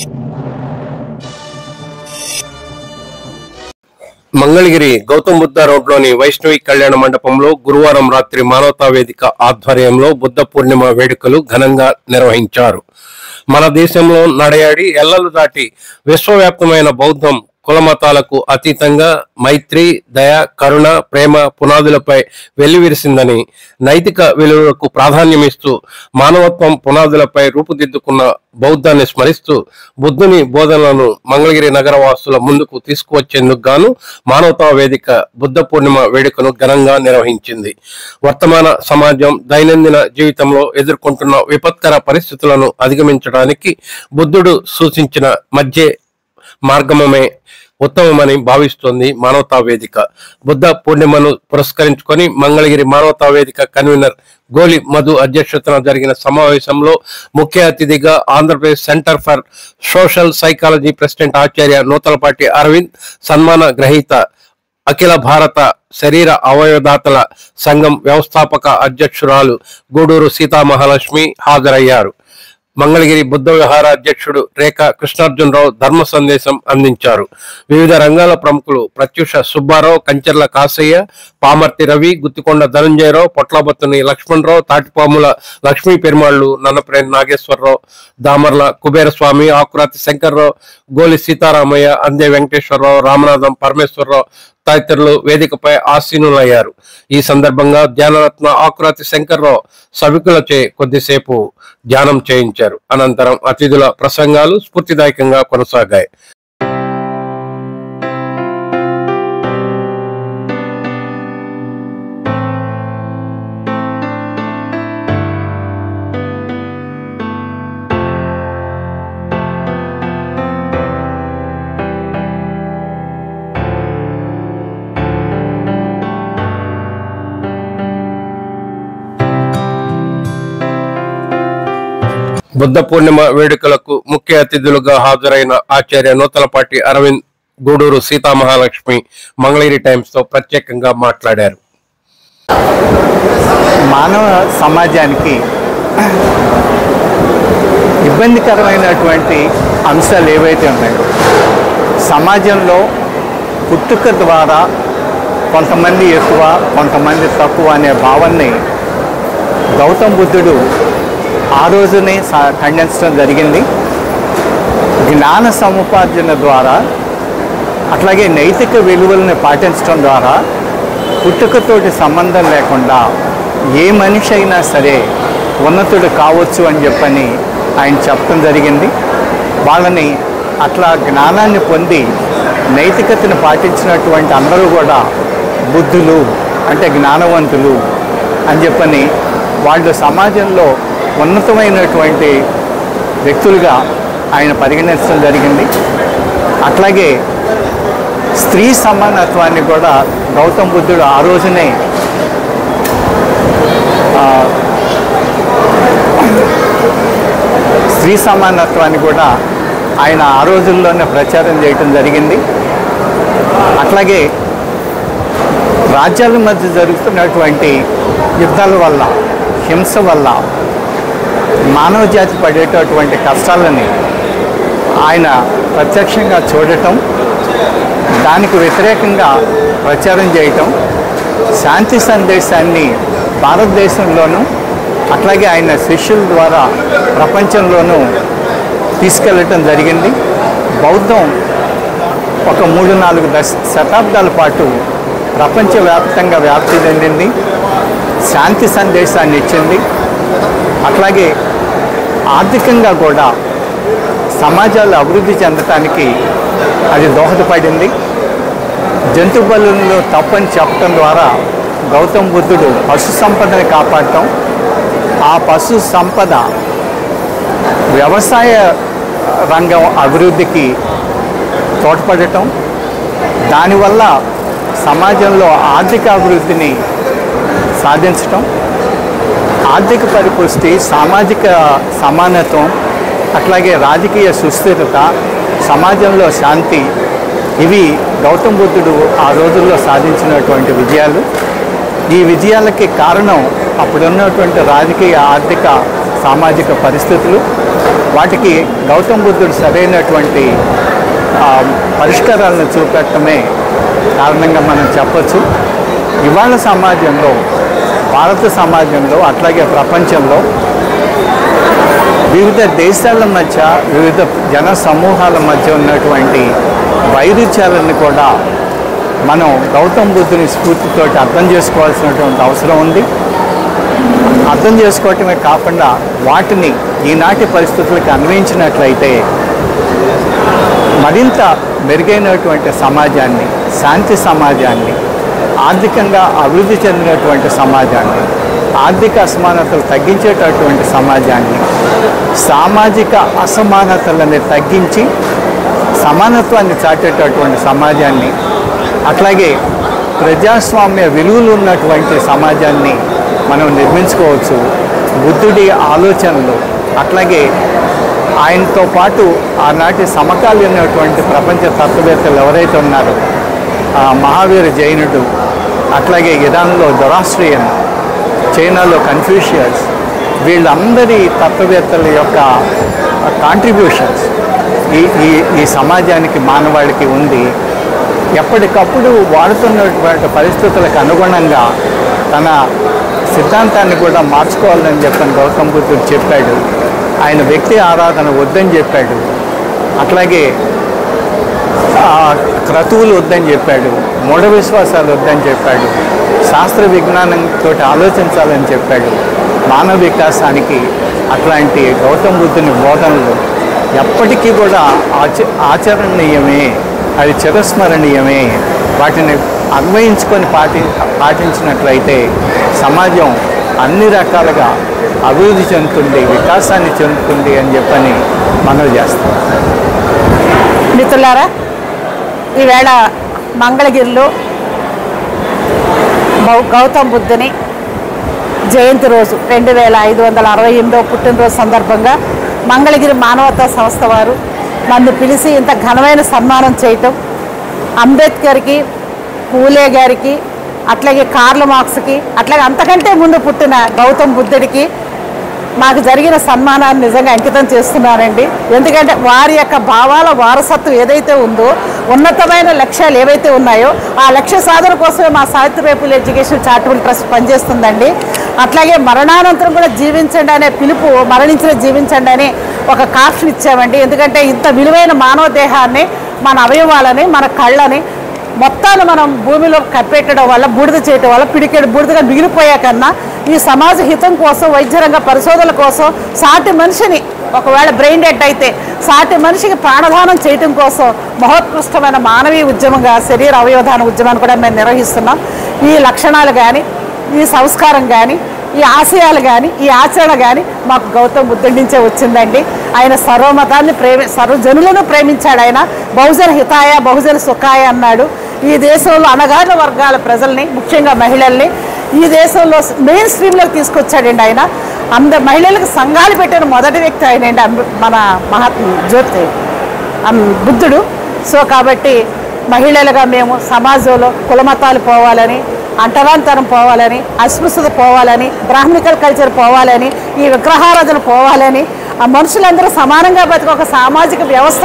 మంగళగిరి గౌతమ్ బుద్ధ రోడ్లోని వైష్ణవి కళ్యాణ మండపంలో గురువారం రాత్రి మానవతా వేదిక ఆధ్వర్యంలో బుద్ధ పూర్ణిమ వేడుకలు ఘనంగా నిర్వహించారు మన దేశంలో నడయాడి ఎల్లలు దాటి విశ్వవ్యాప్తమైన బౌద్ధం కులమతాలకు అతీతంగా మైత్రి దయ కరుణ ప్రేమ పునాదులపై వెల్లివిరిసిందని నైతిక విలువలకు ప్రాధాన్యమిస్తూ మానవత్వం పునాదులపై రూపుదిద్దుకున్న బౌద్ధాన్ని స్మరిస్తూ బుద్ధుని బోధనలను మంగళగిరి నగర వాసుల ముందుకు తీసుకువచ్చేందుకు గాను మానవతా వేదిక బుద్ధ పూర్ణిమ వేడుకను ఘనంగా నిర్వహించింది వర్తమాన సమాజం దైనందిన జీవితంలో ఎదుర్కొంటున్న విపత్కర పరిస్థితులను అధిగమించడానికి బుద్ధుడు సూచించిన మధ్య మార్గమమే ఉత్తమమని భావిస్తోంది మానవతా వేదిక బుద్ధ పూర్ణిమను పురస్కరించుకొని మంగళగిరి మానవతా వేదిక కన్వీనర్ గోలి మధు అధ్యక్షతన జరిగిన సమావేశంలో ముఖ్య అతిథిగా Andhra Pradesh centre for social psychology president Acharya Nuthalapati Aravind సన్మాన గ్రహీత అఖిల భారత శరీర అవయవదాతల సంఘం వ్యవస్థాపక అధ్యక్షురాలు గూడూరు సీతామహాలక్ష్మి హాజరయ్యారు మంగళగిరి బుద్ధ విహార అధ్యక్షుడు రేఖా కృష్ణార్జునరావు ధర్మ సందేశం అందించారు వివిధ రంగాల ప్రముఖులు ప్రత్యూష సుబ్బారావు కంచెర్ల కాసయ్య పామర్తి రవి గుత్తికొండ ధనంజయరావు పొట్లబత్తుని లక్ష్మణరావు తాటిపాముల లక్ష్మీ పెరుమాళ్లు నన్నప్రేణి నాగేశ్వరరావు దామర్ల కుబేరస్వామి ఆకురాతి శంకర్రావు గోలి సీతారామయ్య అందే వెంకటేశ్వరరావు రామనాథం పరమేశ్వరరావు తదితరులు వేదికపై ఆసీనులయ్యారు ఈ సందర్భంగా ధ్యానరత్న ఆకురాతి శంకర్రావు సభికులచే కొద్దిసేపు ధ్యానం చేయించారు అనంతరం అతిథుల ప్రసంగాలు స్ఫూర్తిదాయకంగా కొనసాగాయి బుద్ధ పూర్ణిమ వేడుకలకు ముఖ్య అతిథులుగా హాజరైన ఆచార్య నూతలపాటి అరవింద్ గూడూరు సీతామహాలక్ష్మి మంగళగిరి టైమ్స్ తో ప్రత్యేకంగా మాట్లాడారు మానవ సమాజానికి ఇబ్బందికరమైనటువంటి అంశాలు ఏవైతే ఉన్నాయో సమాజంలో పుట్టుక ద్వారా కొంతమంది ఎక్కువ కొంతమంది తక్కువ అనే భావాన్ని గౌతమ్ బుద్ధుడు ఆ రోజునే స- ఖండించడం జరిగింది జ్ఞాన సముపార్జన ద్వారా అట్లాగే నైతిక విలువలను పాటించడం ద్వారా పుట్టుకతోటి సంబంధం లేకుండా ఏ మనిషి అయినా సరే ఉన్నతుడు కావచ్చు అని చెప్పని ఆయన చెప్పడం జరిగింది వాళ్ళని అట్లా జ్ఞానాన్ని పొంది నైతికతను పాటించినటువంటి అందరూ కూడా బుద్ధులు అంటే జ్ఞానవంతులు అని చెప్పని వాళ్ళు సమాజంలో ఉన్నతమైనటువంటి వ్యక్తులుగా ఆయన పరిగణించడం జరిగింది అట్లాగే స్త్రీ సమానత్వాన్ని కూడా గౌతమ్ బుద్ధుడు ఆ రోజునే ఆ, స్త్రీ సమానత్వాన్ని కూడా ఆయన ఆ రోజుల్లోనే ప్రచారం చేయటం జరిగింది అట్లాగే రాజ్యాల మధ్య జరుగుతున్నటువంటి యుద్ధాల వల్ల హింస వల్ల మానవ జాతి పడేటటువంటి కష్టాలని ఆయన ప్రత్యక్షంగా చూడటం దానికి వ్యతిరేకంగా ప్రచారం చేయటం శాంతి సందేశాన్ని భారతదేశంలోనూ అట్లాగే ఆయన శిష్యుల ద్వారా ప్రపంచంలోనూ తీసుకెళ్ళటం జరిగింది బౌద్ధం ఒక మూడు నాలుగు దశ శతాబ్దాల పాటు ప్రపంచవ్యాప్తంగా వ్యాప్తి చెందింది శాంతి సందేశాన్ని ఇచ్చింది అట్లాగే ఆర్థికంగా కూడా సమాజాలు అభివృద్ధి చెందటానికి అది దోహదపడింది జంతు బలుల్లో తప్పని చెప్పడం ద్వారా గౌతమ్ బుద్ధుడు పశు సంపదని కాపాడటం ఆ పశు సంపద వ్యవసాయ రంగం అభివృద్ధికి తోడ్పడటం దానివల్ల సమాజంలో ఆర్థిక అభివృద్ధిని సాధించటం ఆర్థిక పరిపుష్టి సామాజిక సమానత్వం అట్లాగే రాజకీయ సుస్థిరత సమాజంలో శాంతి ఇవి గౌతమ్ బుద్ధుడు ఆ రోజుల్లో సాధించినటువంటి విజయాలు ఈ విజయాలకి కారణం అప్పుడున్నటువంటి రాజకీయ ఆర్థిక సామాజిక పరిస్థితులు వాటికి గౌతమ్ బుద్ధుడు సరైనటువంటి ఆ, పరిష్కారాలను చూపెట్టడమే కారణంగా మనం చెప్పొచ్చు ఇవాళ సమాజంలో భారత సమాజంలో అట్లాగే ప్రపంచంలో వివిధ దేశాల మధ్య వివిధ జన సమూహాల మధ్య ఉన్నటువంటి వైరుధ్యాలను కూడా మనం గౌతమ్ బుద్ధుని స్ఫూర్తితోటి అర్థం చేసుకోవాల్సినటువంటి అవసరం ఉంది అర్థం చేసుకోవటమే కాకుండా వాటిని ఈనాటి పరిస్థితులకు అన్వయించినట్లయితే మరింత మెరుగైనటువంటి సమాజాన్ని శాంతి సమాజాన్ని ఆర్థికంగా అభివృద్ధి చెందినటువంటి సమాజాన్ని ఆర్థిక అసమానతలు తగ్గించేటటువంటి సమాజాన్ని సామాజిక అసమానతలని తగ్గించి సమానత్వాన్ని చాటేటటువంటి సమాజాన్ని అట్లాగే ప్రజాస్వామ్య విలువలు ఉన్నటువంటి సమాజాన్ని మనం నిర్మించుకోవచ్చు బుద్ధుడి ఆలోచనలు అట్లాగే ఆయనతో పాటు ఆనాటి సమకాలీనటువంటి ప్రపంచ తత్వవేత్తలు ఎవరైతే ఉన్నారో ఆ మహావీర జైనుడు అట్లాగే ఇరాన్లో దొరాస్ట్రియన్ చైనాలో కన్ఫ్యూషియస్ వీళ్ళందరి తత్వవేత్తల యొక్క కాంట్రిబ్యూషన్స్ ఈ ఈ ఈ సమాజానికి మానవాళికి ఉంది ఎప్పటికప్పుడు వాడుతున్నటువంటి పరిస్థితులకు అనుగుణంగా తన సిద్ధాంతాన్ని కూడా మార్చుకోవాలని చెప్పని గౌతమ్ బుద్ధుడు చెప్పాడు ఆయన వ్యక్తి ఆరాధన వద్దని చెప్పాడు అట్లాగే ఆ, క్రతువులు వద్దని చెప్పాడు మూఢ విశ్వాసాలు వద్దని చెప్పాడు శాస్త్ర విజ్ఞానంతో ఆలోచించాలని చెప్పాడు మానవ వికాసానికి అట్లాంటి గౌతమ్ బుద్ధుని బోధనలు ఎప్పటికీ కూడా ఆచ ఆచరణీయమే అది చిరస్మరణీయమే వాటిని అన్వయించుకొని పాటి పాటించినట్లయితే సమాజం అన్ని రకాలుగా అభివృద్ధి చెందుతుంది వికాసాన్ని చెందుతుంది అని చెప్పని మనవి చేస్తాం మిత్రులారా ఈవేళ మంగళగిరిలో గౌ- గౌతమ్ బుద్ధుని జయంతి రోజు రెండు వేల ఐదు వందల అరవై ఎనిమిదో పుట్టినరోజు సందర్భంగా మంగళగిరి మానవతా సంస్థ వారు నన్ను పిలిచి ఇంత ఘనమైన సన్మానం చేయటం అంబేద్కర్కి పూలే గారికి అట్లాగే కార్ల మార్క్స్కి అట్లాగే అంతకంటే ముందు పుట్టిన గౌతమ్ బుద్ధుడికి నాకు జరిగిన సన్మానాన్ని నిజంగా అంకితం చేస్తున్నానండి ఎందుకంటే వారి యొక్క భావాల వారసత్వం ఏదైతే ఉందో ఉన్నతమైన లక్ష్యాలు ఏవైతే ఉన్నాయో ఆ లక్ష్య సాధన కోసమే మా సావిత్రిపేపుల్ ఎడ్యుకేషన్ చారిటబుల్ ట్రస్ట్ పనిచేస్తుందండి అట్లాగే మరణానంతరం కూడా జీవించండి అనే పిలుపు మరణించిన జీవించండి అని ఒక కాప్షన్ ఇచ్చామండి ఎందుకంటే ఇంత విలువైన మానవ దేహాన్ని మన అవయవాలని మన కళ్ళని మొత్తాన్ని మనం భూమిలో కప్పెట్టడం వల్ల బూడిద చేయటం వల్ల పిడికెడు బూడిదగా మిగిలిపోయా కన్నా ఈ సమాజ హితం కోసం వైద్య రంగ పరిశోధనల కోసం సాటి మనిషిని ఒకవేళ బ్రెయిన్ డెడ్ అయితే సాటి మనిషికి ప్రాణదానం చేయటం కోసం మహోత్కృష్టమైన మానవీయ ఉద్యమంగా శరీర అవయవదాన ఉద్యమాన్ని కూడా మేము నిర్వహిస్తున్నాం ఈ లక్షణాలు కానీ ఈ సంస్కారం కానీ ఈ ఆశయాలు కానీ ఈ ఆచరణ కానీ మాకు గౌతమ్ బుద్ధుడి నుంచే వచ్చిందండి ఆయన సర్వమతాన్ని ప్రేమి సర్వజనులను ప్రేమించాడు ఆయన బహుజన హితాయ బహుజన సుఖాయ అన్నాడు ఈ దేశంలో అణగారిన వర్గాల ప్రజల్ని ముఖ్యంగా మహిళల్ని ఈ దేశంలో మెయిన్ స్ట్రీమ్లోకి తీసుకొచ్చాడండి ఆయన అంద మహిళలకు సంఘాలు పెట్టిన మొదటి వ్యక్తి ఆయనండి అంబ- మన మహాత్మ జ్యోతి అమ్, బుద్ధుడు సో కాబట్టి మహిళలుగా మేము సమాజంలో కులమతాలు పోవాలని అంటరాంతరం పోవాలని అస్పృశ్యత పోవాలని బ్రాహ్మికల్ కల్చర్ పోవాలని ఈ విగ్రహారాధన పోవాలని ఆ మనుషులందరూ సమానంగా బతికి ఒక సామాజిక వ్యవస్థ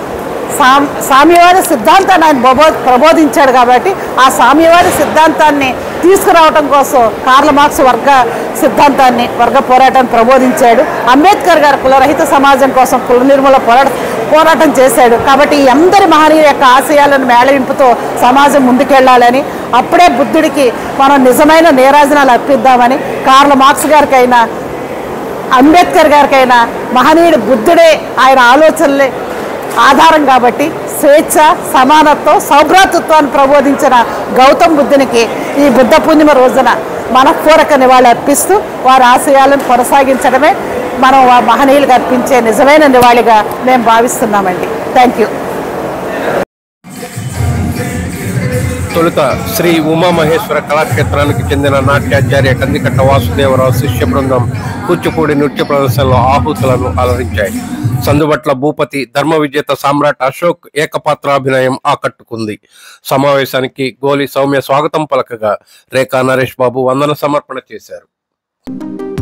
సాం సామ్యవాద సిద్ధాంతాన్ని ఆయన ప్రబో ప్రబోధించాడు కాబట్టి ఆ సామ్యవాద సిద్ధాంతాన్ని తీసుకురావటం కోసం కార్ల మార్క్స్ వర్గ సిద్ధాంతాన్ని వర్గ పోరాటాన్ని ప్రబోధించాడు అంబేద్కర్ గారు కులరహిత సమాజం కోసం కుల నిర్మూల పోరాట పోరాటం చేశాడు కాబట్టి ఈ అందరి మహనీయుల యొక్క ఆశయాలను మేళవింపుతో సమాజం ముందుకెళ్లాలని అప్పుడే బుద్ధుడికి మనం నిజమైన నేరాజనాలు అర్పిద్దామని కార్ల మార్క్స్ గారికైనా అంబేద్కర్ గారికైనా మహనీయుడు బుద్ధుడే ఆయన ఆలోచనలే ఆధారం కాబట్టి స్వేచ్ఛ సమానత్వం సౌభ్రాతృత్వాన్ని ప్రబోధించిన గౌతమ్ బుద్ధునికి ఈ బుద్ధ పూర్ణిమ రోజున మనఃపూర్వక నివాళి అర్పిస్తూ వారి ఆశయాలను కొనసాగించడమే మనం ఆ మహనీయులకు అర్పించే నిజమైన నివాళిగా మేము భావిస్తున్నామండి థ్యాంక్ యూ తొలుత శ్రీ ఉమామహేశ్వర కళాక్షేత్రానికి చెందిన నాట్యాచార్య కందికట్ట వాసుదేవరావు శిష్య బృందం కూచిపూడి నృత్య ప్రదర్శనలో ఆహుతులను అలరించాయి సందుబట్ల భూపతి ధర్మ విజేత సామ్రాట్ అశోక్ ఏకపాత్రాభినయం ఆకట్టుకుంది సమావేశానికి గోలి సౌమ్య స్వాగతం పలకగా రేఖా నరేష్ బాబు వందన సమర్పణ చేశారు